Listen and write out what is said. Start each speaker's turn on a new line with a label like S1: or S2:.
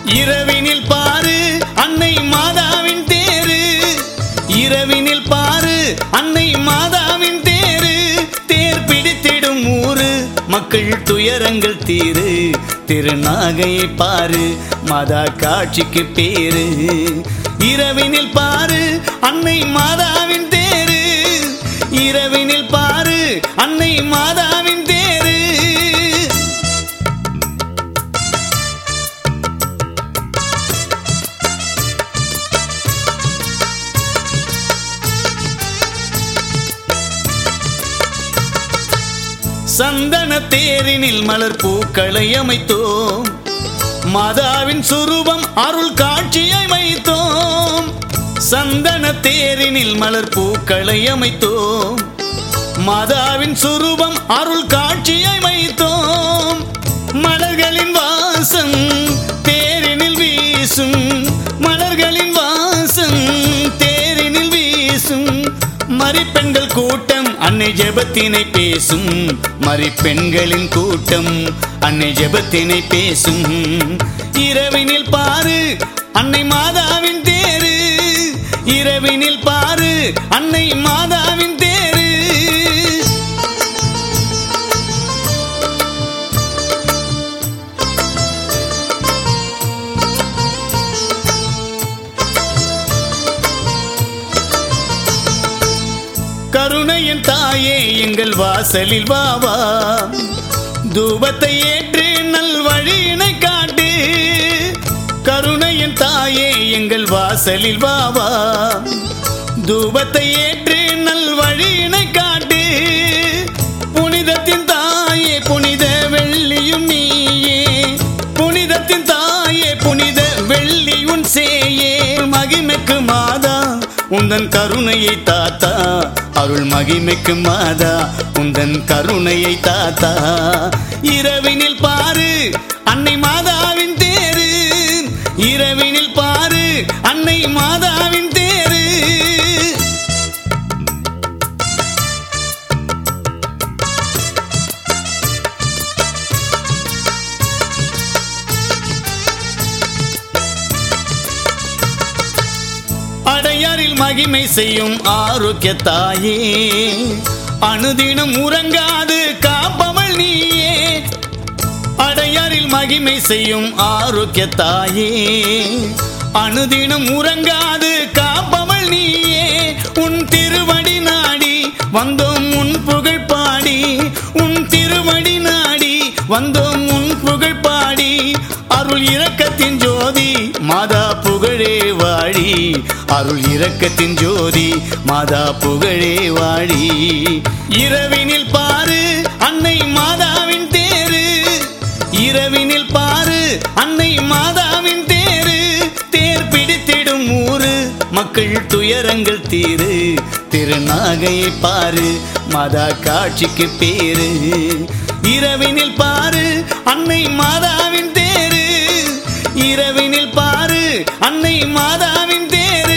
S1: இரவினில் பாரு அன்னை மாதாவின் தேரு இரவினில் பாரு அன்னை மாதாவின் தேரு தேர் பிடித்திடும் ஊரு மக்கள் துயரங்கள் தீரு திருநாகையை பாரு மாதா காட்சிக்கு பேரு இரவினில் பாரு அன்னை மாதாவின் தேரு இரவினில் பாரு அன்னை மாதாவின் தேரு சந்தன தேரினில் மலர் பூக்களை அமைத்தோம் மாதாவின் சுரூபம் அருள் காட்சியை வைத்தோம் சந்தன தேரினில் மலர் பூக்களை அமைத்தோம் மாதாவின் சுரூபம் அருள் காட்சியை வைத்தோம் மலர்களின் வாசம் தேரினில் வீசும் மலர்களின் வாசம் தேரினில் வீசும் மறிப்பெண்கள் கூட்டம் அன்னை ஜெபத்தினை பேசும் மறிப்பெண்களின் கூட்டம் அன்னை ஜெபத்தினை பேசும் இரவினில் பாரு அன்னை மாதாவின் தேரு இரவினில் பாரு அன்னை மாதாவின் தேரு கருணையின் தாயே எங்கள் வாசலில் வாவா தூபத்தை ஏற்று நல் வழியினை காட்டு கருணையின் தாயே எங்கள் வாசலில் வாவா தூபத்தை ஏற்று நல் வழியினை காட்டு புனிதத்தின் தாயே புனித வெள்ளியும் நீயே புனிதத்தின் தாயே புனித வெள்ளி உன் சேயே மகிமைக்கு மாதா உந்தன் கருணையை தாத்தா அருள் மகிமைக்கு மாதா உந்தன் கருணையை தாத்தா இரவினில் பாரு அன்னை மாதாவின் தேரு இரவினில் பாரு அன்னை மாதாவின் தேரு அடையாரில் மகிமை செய்யும் ஆரோக்கிய தாயே அனுதினம் உறங்காது காப்பவள் நீயே அடையாரில் மகிமை செய்யும் ஆரோக்கிய தாயே அனுதினம் உறங்காது காப்பவள் நீயே உன் திருவடி நாடி வந்தோம் உன் புகழ் பாடி உன் திருவடி நாடி வந்தோம் உன் புகழ் பாடி அருள் இரக்கத்தின் ஜோதி மாதா புகழே வாழி அருள் இரக்கத்தின் ஜோதி மாதா புகழே வாழி இரவினில் பாரு அன்னை மாதாவின் தேரு இரவினில் பாரு அன்னை மாதாவின் தேரு தேர் பிடித்திடும் ஊரு மக்கள் துயரங்கள் தீரு திருநாகையை பாரு மாதா காட்சிக்கு பேரு இரவினில் பாரு அன்னை மாதாவின் தேரு இரவினில் பாரு அன்னை மாதாவின் தேரு